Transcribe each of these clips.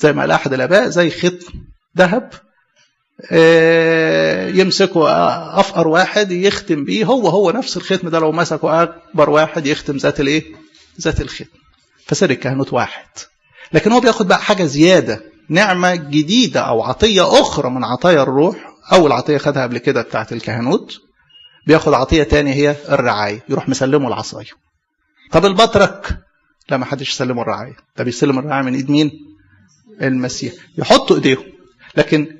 زي ما قال احد الاباء زي ختم ذهب يمسكه افقر واحد يختم بيه هو هو نفس الختم ده لو مسكه اكبر واحد يختم ذات الايه ذات الختم فسر الكهنوت واحد لكن هو بياخد بقى حاجه زياده نعمه جديده او عطيه اخرى من عطايا الروح اول عطيه خدها قبل كده بتاعه الكهنوت بياخد عطيه تانية هي الرعايه يروح مسلمه العصايه طب البطرك لا ما حدش يسلمه الرعايه ده بيستلم الرعايه من ايد مين المسيح يحطوا ايديهم لكن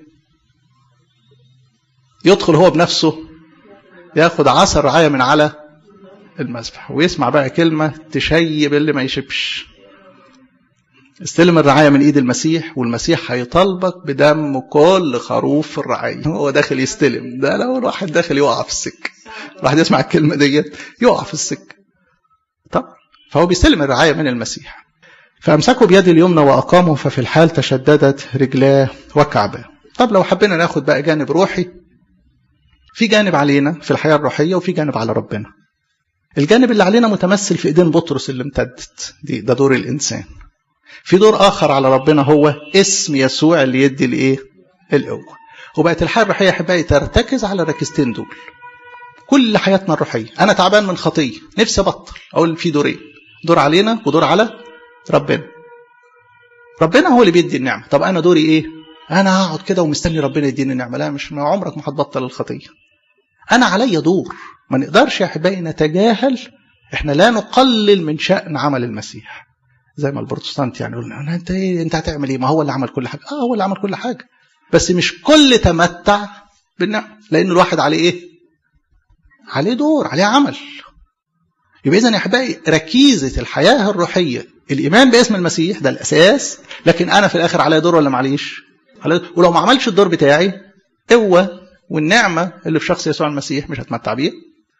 يدخل هو بنفسه ياخد عصا الرعايه من على المذبح ويسمع بقى كلمه تشيب اللي ما يشبش استلم الرعايه من ايد المسيح والمسيح هيطالبك بدم كل خروف الرعايه هو داخل يستلم ده لو الواحد داخل يقع في السكه الواحد يسمع الكلمه ديت يقع في السكه طب فهو بيستلم الرعايه من المسيح فامسكه بيد اليمنى واقامه ففي الحال تشددت رجلاه وكعباه طب لو حبينا ناخد بقى جانب روحي في جانب علينا في الحياه الروحيه وفي جانب على ربنا الجانب اللي علينا متمثل في ايدين بطرس اللي امتدت دي ده دور الانسان في دور اخر على ربنا هو اسم يسوع اللي يدي الايه القوه وبقت الحياه الروحيه احبائي ترتكز على الركزتين دول كل حياتنا الروحيه انا تعبان من خطيه نفسي ابطل اقول في دورين دور علينا ودور على ربنا ربنا هو اللي بيدي النعمه طب انا دوري ايه انا هقعد كده ومستني ربنا يديني النعمه لا مش عمرك ما هتبطل الخطيه انا عليا دور ما نقدرش يا احبائي نتجاهل احنا لا نقلل من شان عمل المسيح زي ما البروتستانت يعني يقولنا انت ايه انت هتعمل ايه ما هو اللي عمل كل حاجه اه هو اللي عمل كل حاجه بس مش كل تمتع بالنعمه لان الواحد عليه ايه عليه دور عليه عمل يبقى اذا يا احبائي ركيزه الحياه الروحيه الايمان باسم المسيح ده الاساس لكن انا في الاخر عليا دور ولا معليش ولو ما عملش الدور بتاعي قوه والنعمه اللي في شخص يسوع المسيح مش هتمتع بيها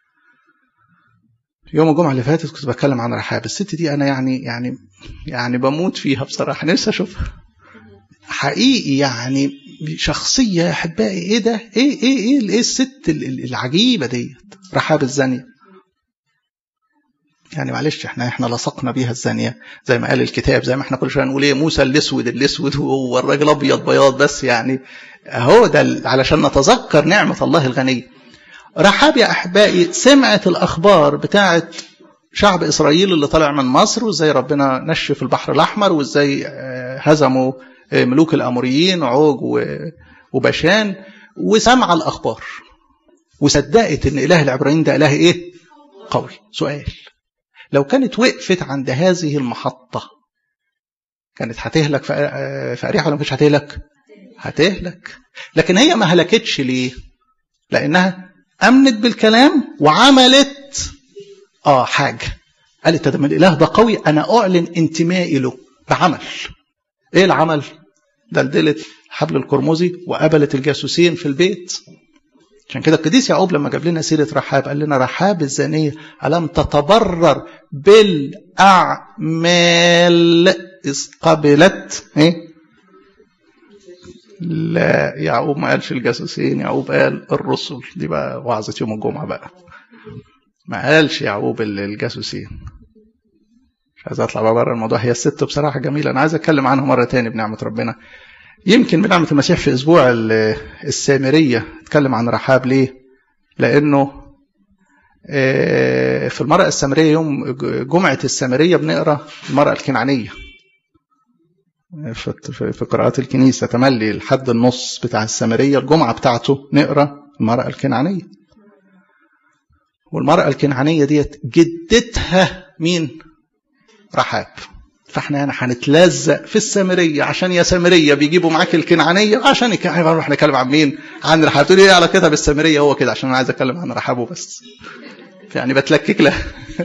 يوم الجمعه اللي فاتت كنت بتكلم عن رحاب الست دي انا يعني يعني يعني بموت فيها بصراحه نفسي اشوفها حقيقي يعني شخصيه يا احبائي ايه ده ايه ايه ايه, إيه الست العجيبه ديت رحاب الزانيه يعني معلش احنا احنا لصقنا بيها الزانيه زي ما قال الكتاب زي ما احنا كل شويه نقول ايه موسى الاسود الاسود وهو الراجل ابيض بياض بس يعني هو ده علشان نتذكر نعمه الله الغنيه رحاب يا احبائي سمعت الاخبار بتاعه شعب اسرائيل اللي طالع من مصر وازاي ربنا نشف البحر الاحمر وازاي هزموا ملوك الاموريين عوج وبشان وسمع الاخبار وصدقت ان اله العبرانيين ده اله ايه قوي سؤال لو كانت وقفت عند هذه المحطه كانت هتهلك في اريحه ولا مش هتهلك هتهلك لكن هي ما هلكتش ليه لانها امنت بالكلام وعملت اه حاجه قالت ده من الاله ده قوي انا اعلن انتمائي له بعمل ايه العمل دلدلت حبل القرمزي وقبلت الجاسوسين في البيت عشان كده القديس يعقوب لما جاب لنا سيره رحاب قال لنا رحاب الزانيه الم تتبرر بالاعمال اذ قبلت ايه لا يعقوب ما قالش الجاسوسين يعقوب قال الرسل دي بقى وعظة يوم الجمعة بقى ما قالش يعقوب الجاسوسين مش عايز اطلع بقى بره الموضوع هي الست بصراحة جميلة انا عايز اتكلم عنها مرة تاني بنعمة ربنا يمكن بنعمة المسيح في اسبوع السامرية اتكلم عن رحاب ليه لانه في المرأة السامرية يوم جمعة السامرية بنقرا المرأة الكنعانية في قراءات الكنيسة تملي لحد النص بتاع السامرية الجمعة بتاعته نقرا المرأة الكنعانية والمرأة الكنعانية ديت جدتها مين؟ رحاب فاحنا يعني هنتلزق في السامرية عشان يا سامرية بيجيبوا معاك الكنعانية عشان نروح نتكلم عن مين؟ عن رحاب تقول ايه على كده بالسامرية هو كده عشان انا عايز اتكلم عن رحاب وبس يعني بتلكك له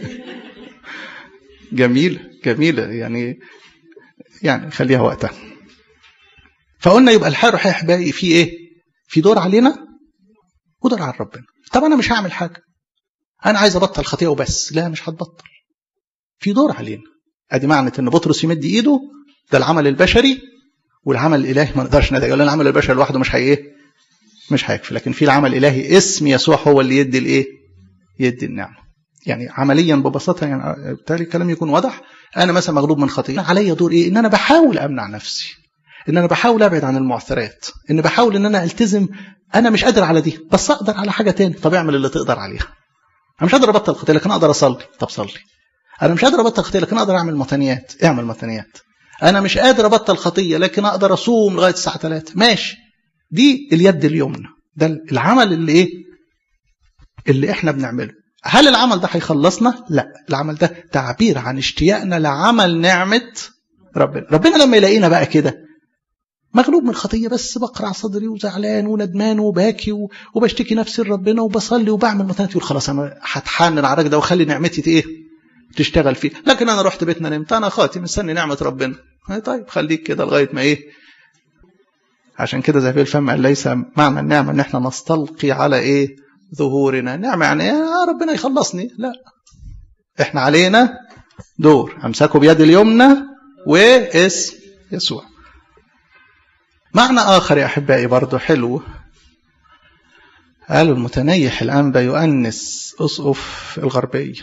جميلة جميلة يعني يعني خليها وقتها فقلنا يبقى الحياه الروحيه احبائي في ايه في دور علينا ودور على ربنا طب انا مش هعمل حاجه انا عايز ابطل خطيه وبس لا مش هتبطل في دور علينا ادي معنى ان بطرس يمد ايده ده العمل البشري والعمل الالهي ما نقدرش ندعي يقول العمل البشري لوحده مش هي ايه مش هيكفي لكن في العمل الالهي اسم يسوع هو اللي يدي الايه يدي النعمه يعني عمليا ببساطه يعني بالتالي الكلام يكون واضح انا مثلا مغلوب من خطيه عليا دور ايه ان انا بحاول امنع نفسي ان انا بحاول ابعد عن المعثرات ان بحاول ان انا التزم انا مش قادر على دي بس اقدر على حاجه تاني طب اعمل اللي تقدر عليها انا مش قادر ابطل خطيه لكن اقدر اصلي طب صلي انا مش قادر ابطل خطيه لكن اقدر اعمل متنيات اعمل متنيات انا مش قادر ابطل خطيه لكن اقدر اصوم لغايه الساعه 3 ماشي دي اليد اليمنى ده العمل اللي ايه اللي احنا بنعمله هل العمل ده هيخلصنا لا العمل ده تعبير عن اشتياقنا لعمل نعمه ربنا ربنا لما يلاقينا بقى كده مغلوب من الخطيه بس بقرع صدري وزعلان وندمان وباكي وبشتكي نفسي لربنا وبصلي وبعمل متنات يقول خلاص انا هتحنن على الراجل ده واخلي نعمتي ايه تشتغل فيه لكن انا رحت بيتنا نمت انا خاطي مستني نعمه ربنا طيب خليك كده لغايه ما ايه عشان كده زي الفم قال ليس معنى النعمه ان احنا نستلقي على ايه ظهورنا نعمه يعني ايه ربنا يخلصني لا احنا علينا دور امسكوا بيد اليمنى واسم يسوع معنى آخر يا أحبائي برضو حلو قالوا المتنيح الأنبا يؤنس أسقف الغربية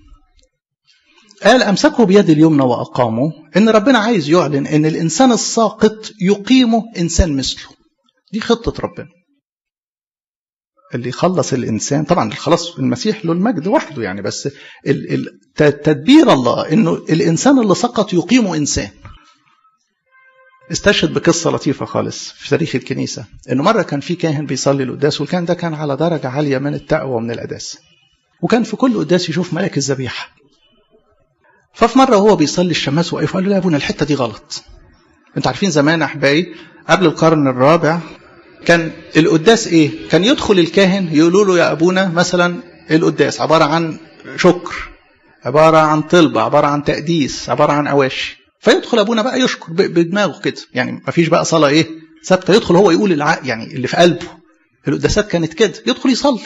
قال أمسكه بيد اليمنى وأقامه إن ربنا عايز يعلن إن الإنسان الساقط يقيمه إنسان مثله دي خطة ربنا اللي يخلص الإنسان طبعا الخلاص المسيح له المجد وحده يعني بس تدبير الله إنه الإنسان اللي سقط يقيمه إنسان استشهد بقصة لطيفة خالص في تاريخ الكنيسة إنه مرة كان في كاهن بيصلي القداس والكاهن ده كان على درجة عالية من التقوى ومن القداسة وكان في كل قداس يشوف ملاك الذبيحة ففي مرة وهو بيصلي الشماس وقف قال له لا يا ابونا الحتة دي غلط انتوا عارفين زمان يا احبائي قبل القرن الرابع كان القداس ايه كان يدخل الكاهن يقولوا له يا ابونا مثلا القداس عبارة عن شكر عبارة عن طلبة عبارة عن تقديس عبارة عن أواشي فيدخل ابونا بقى يشكر بدماغه كده يعني ما فيش بقى صلاه ايه ثابته يدخل هو يقول الع... يعني اللي في قلبه القداسات كانت كده يدخل يصلي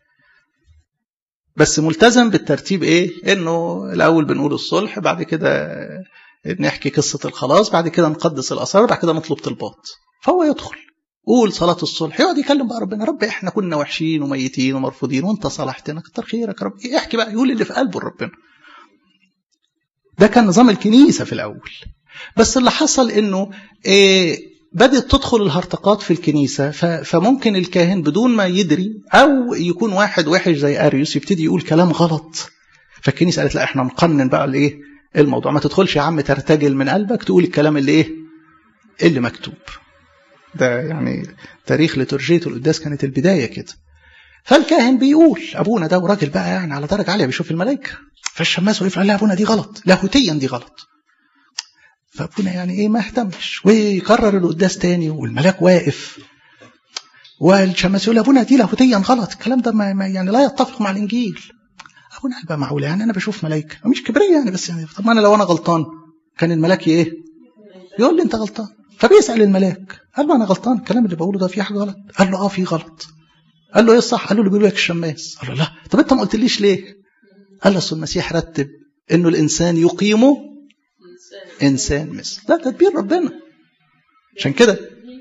بس ملتزم بالترتيب ايه انه الاول بنقول الصلح بعد كده نحكي قصه الخلاص بعد كده نقدس الاسرار بعد كده نطلب طلبات فهو يدخل قول صلاة الصلح يقعد يكلم بقى ربنا رب احنا كنا وحشين وميتين ومرفوضين وانت صلحتنا كتر خيرك يا رب احكي بقى يقول اللي في قلبه لربنا ده كان نظام الكنيسة في الأول بس اللي حصل إنه إيه بدأت تدخل الهرطقات في الكنيسة فممكن الكاهن بدون ما يدري أو يكون واحد وحش زي أريوس يبتدي يقول كلام غلط فالكنيسة قالت لا احنا نقنن بقى الايه الموضوع ما تدخلش يا عم ترتجل من قلبك تقول الكلام اللي ايه اللي مكتوب ده يعني تاريخ لترجية القداس كانت البداية كده فالكاهن بيقول ابونا ده وراجل بقى يعني على درجه عاليه بيشوف الملائكه فالشماس وقف قال لا ابونا دي غلط لاهوتيا دي غلط فابونا يعني ايه ما اهتمش ويكرر القداس تاني والملاك واقف والشماس يقول ابونا دي لاهوتيا غلط الكلام ده ما يعني لا يتفق مع الانجيل ابونا قال بقى معقوله يعني انا بشوف ملائكه مش كبريه يعني بس يعني طب ما انا لو انا غلطان كان الملاك ايه يقول لي انت غلطان فبيسال الملاك قال له انا غلطان الكلام اللي بقوله ده فيه حاجه غلط قال له اه في غلط قال له ايه الصح قال له اللي بيقول لك الشماس قال له لا طب انت ما قلتليش ليه قال له اصل المسيح رتب انه الانسان يقيمه انسان مثل ده تدبير ربنا عشان كده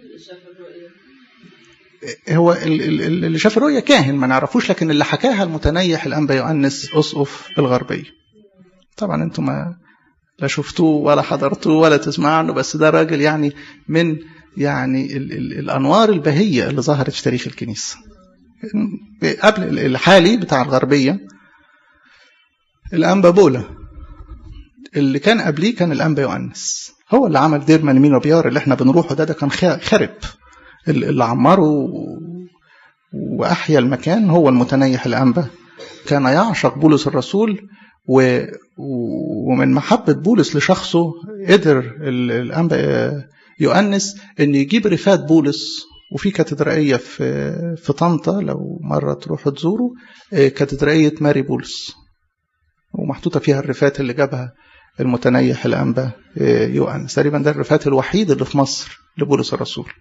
هو اللي شاف الرؤيا كاهن ما نعرفوش لكن اللي حكاها المتنيح الانبا يؤنس اسقف الغربيه طبعا انتم ما لا شفتوه ولا حضرتوه ولا تسمعوا عنه بس ده راجل يعني من يعني ال ال الانوار البهيه اللي ظهرت في تاريخ الكنيسه قبل الحالي بتاع الغربيه الانبا بولا اللي كان قبليه كان الانبا يؤنس هو اللي عمل دير منمين وبيار اللي احنا بنروحه ده ده كان خرب اللي عمره واحيا المكان هو المتنيح الانبا كان يعشق بولس الرسول و ومن محبة بولس لشخصه قدر الأنبا يؤنس أن يجيب رفات بولس وفي كاتدرائية في في طنطا لو مرة تروحوا تزوروا كاتدرائية ماري بولس ومحطوطة فيها الرفات اللي جابها المتنيح الأنبا يؤنس تقريبا ده الرفات الوحيد اللي في مصر لبولس الرسول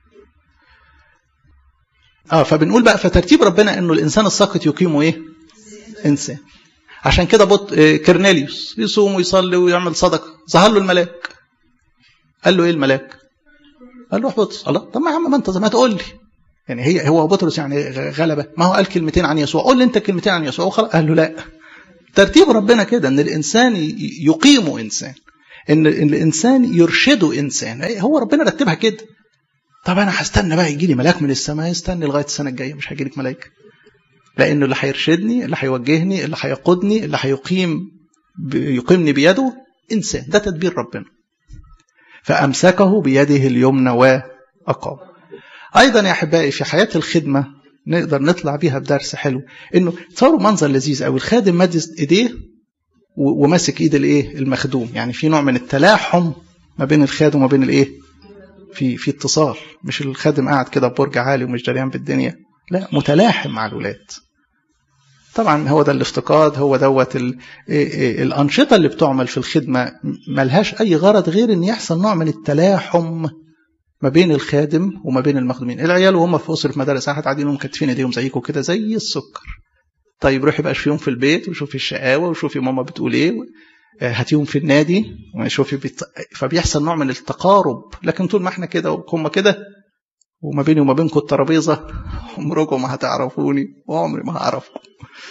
اه فبنقول بقى فترتيب ربنا انه الانسان الساقط يقيمه ايه انسان عشان كده بط كرنيليوس يصوم ويصلي ويعمل صدقه ظهر له الملاك قال له ايه الملاك قال له احبط الله طب ما يا عم ما انت ما تقول لي يعني هي هو بطرس يعني غلبه ما هو قال كلمتين عن يسوع قول لي انت كلمتين عن يسوع وخلاص قال له لا ترتيب ربنا كده ان الانسان يقيم انسان ان الانسان يرشده انسان هو ربنا رتبها كده طب انا هستنى بقى يجي لي ملاك من السماء استني لغايه السنه الجايه مش هيجي لك ملائكه لانه اللي هيرشدني اللي هيوجهني اللي هيقودني اللي هيقيم يقيمني بيده انسان ده تدبير ربنا فامسكه بيده اليمنى واقام ايضا يا احبائي في حياه الخدمه نقدر نطلع بيها بدرس حلو انه تصوروا منظر لذيذ قوي الخادم مد ايديه وماسك ايد الايه المخدوم يعني في نوع من التلاحم ما بين الخادم وما بين الايه في في اتصال مش الخادم قاعد كده ببرج عالي ومش دريان بالدنيا لا متلاحم مع الولاد طبعا هو ده الافتقاد هو دوت الانشطه اللي بتعمل في الخدمه ملهاش اي غرض غير ان يحصل نوع من التلاحم ما بين الخادم وما بين المخدومين العيال وهم في اسره مدارس احد قاعدين مكتفين ايديهم زيكم كده زي السكر طيب روحي بقى شوفيهم في البيت وشوفي الشقاوه وشوفي ماما بتقول ايه هاتيهم في النادي وشوفي بت... فبيحصل نوع من التقارب لكن طول ما احنا كده وهم كده وما بيني وما بينكم الترابيزه عمركم ما هتعرفوني وعمري ما هعرفكم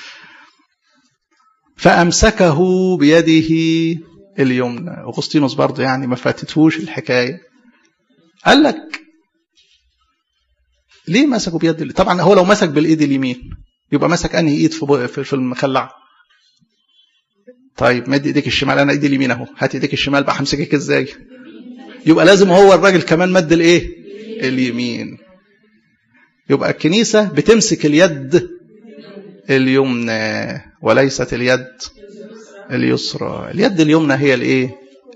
فامسكه بيده اليمنى اغسطينوس برضه يعني ما فاتتهوش الحكايه قال لك ليه مسكوا بيد طبعا هو لو مسك بالايد اليمين يبقى مسك انهي ايد في في المخلع طيب مد ايديك الشمال انا ايدي اليمين اهو هات ايديك الشمال بقى همسكك ازاي يبقى لازم هو الراجل كمان مد الايه اليمين يبقى الكنيسة بتمسك اليد اليمنى وليست اليد اليسرى اليد اليمنى هي الايه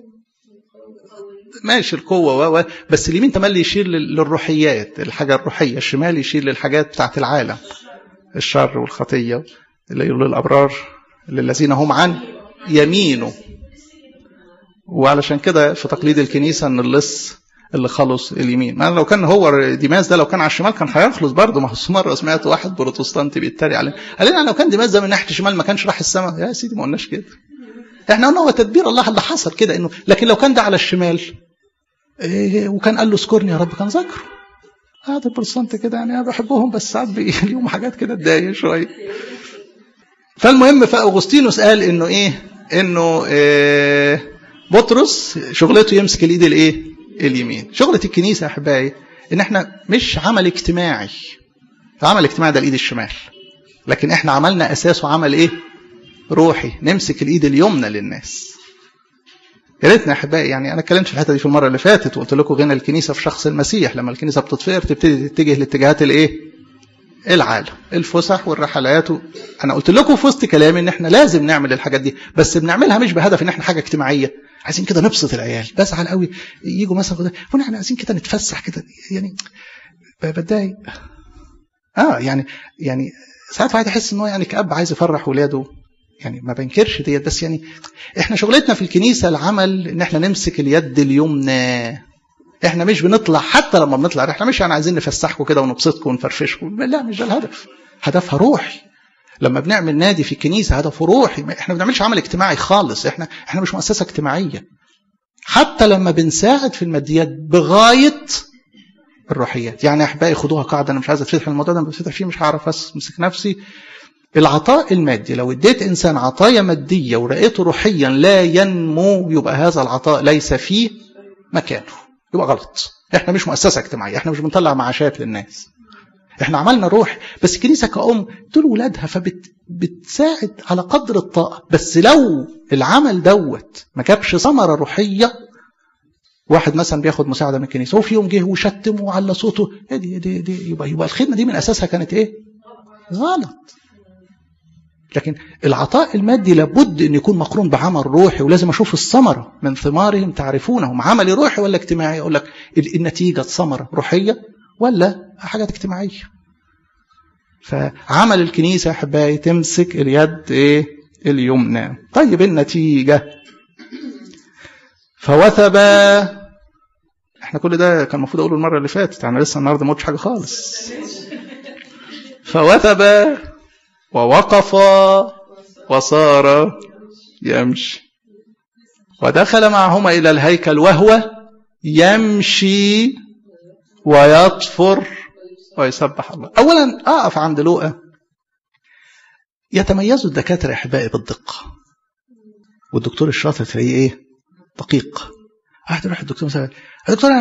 ماشي القوة و بس اليمين تملي يشير للروحيات الحاجة الروحية الشمال يشير للحاجات بتاعت العالم الشر والخطية اللي يقول للأبرار للذين هم عن يمينه وعلشان كده في تقليد الكنيسة ان اللص اللي خلص اليمين ما لو كان هو ديماس ده لو كان على الشمال كان هيخلص برضه ما هو مره سمعت واحد بروتستانتي بيتريق عليه قال لنا لو كان ديماس ده من ناحيه الشمال ما كانش راح السماء يا سيدي ما قلناش كده احنا قلنا هو تدبير الله اللي حصل كده انه لكن لو كان ده على الشمال إيه وكان قال له اذكرني يا رب كان ذكره هذا البروتستانت كده يعني انا بحبهم بس ساعات ليهم حاجات كده تضايق شويه فالمهم فاغسطينوس قال انه ايه انه إيه بطرس شغلته يمسك الايد الايه اليمين شغلة الكنيسة يا أحبائي إن إحنا مش عمل اجتماعي عمل اجتماعي ده الإيد الشمال لكن إحنا عملنا أساسه عمل إيه روحي نمسك الإيد اليمنى للناس يا ريتنا يا أحبائي يعني أنا اتكلمت في الحتة دي في المرة اللي فاتت وقلت لكم غنى الكنيسة في شخص المسيح لما الكنيسة بتتفقر تبتدي تتجه لاتجاهات الإيه العالم الفسح والرحلات انا قلت لكم في وسط كلامي ان احنا لازم نعمل الحاجات دي بس بنعملها مش بهدف ان احنا حاجه اجتماعيه عايزين كده نبسط العيال بزعل قوي يجوا مثلا كده احنا عايزين كده نتفسح كده يعني بتضايق اه يعني يعني ساعات واحد يحس ان هو يعني كاب عايز يفرح ولاده يعني ما بنكرش ديت بس يعني احنا شغلتنا في الكنيسه العمل ان احنا نمسك اليد اليمنى احنا مش بنطلع حتى لما بنطلع احنا مش يعني عايزين نفسحكم كده ونبسطكم ونفرفشكم لا مش ده الهدف هدفها روحي لما بنعمل نادي في الكنيسه هدفه روحي احنا ما بنعملش عمل اجتماعي خالص احنا احنا مش مؤسسه اجتماعيه حتى لما بنساعد في الماديات بغايه الروحيات يعني يا احبائي خدوها قاعده انا مش عايز اتفتح الموضوع ده انا بفتح فيه مش هعرف امسك نفسي العطاء المادي لو اديت انسان عطايا ماديه ورأيته روحيا لا ينمو يبقى هذا العطاء ليس فيه مكانه يبقى غلط احنا مش مؤسسه اجتماعيه احنا مش بنطلع معاشات للناس احنا عملنا روح بس الكنيسه كأم دول ولادها فبتساعد على قدر الطاقه بس لو العمل دوت ما جابش ثمره روحيه واحد مثلا بياخد مساعده من الكنيسه وفي يوم جه وشتم وعلى صوته ايه دي, دي, دي يبقى يبقى الخدمه دي من اساسها كانت ايه؟ غلط لكن العطاء المادي لابد ان يكون مقرون بعمل روحي ولازم اشوف الثمره من ثمارهم تعرفونهم عملي روحي ولا اجتماعي اقول لك النتيجه ثمره روحيه ولا حاجات اجتماعيه فعمل الكنيسه يا احبائي تمسك اليد ايه اليمنى طيب النتيجه فوثب احنا كل ده كان المفروض اقوله المره اللي فاتت انا لسه النهارده ما قلتش حاجه خالص فوثب ووقف وصار يمشي ودخل معهما إلى الهيكل وهو يمشي ويطفر ويسبح الله أولا أقف عند لوقا يتميزوا الدكاترة أحبائي بالدقة والدكتور الشاطر تلاقيه إيه دقيق واحد يروح الدكتور مثلا الدكتور